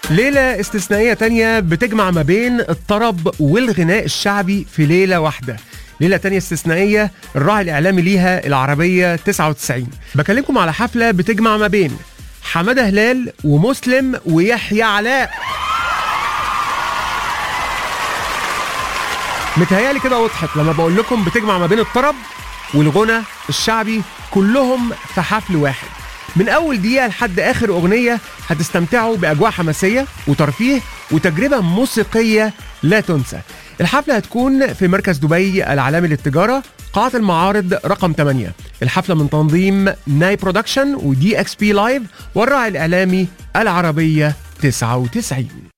ليلة استثنائية تانية بتجمع ما بين الطرب والغناء الشعبي في ليلة واحدة ليلة تانية استثنائية الراعي الإعلامي ليها العربية 99 بكلمكم على حفلة بتجمع ما بين حمادة هلال ومسلم ويحيى علاء متهيألي كده وضحت لما بقول لكم بتجمع ما بين الطرب والغنى الشعبي كلهم في حفل واحد من اول دقيقه لحد اخر اغنيه هتستمتعوا باجواء حماسيه وترفيه وتجربه موسيقيه لا تنسى الحفله هتكون في مركز دبي العالمي للتجاره قاعة المعارض رقم 8 الحفلة من تنظيم ناي برودكشن ودي اكس بي لايف والراعي الإعلامي العربية 99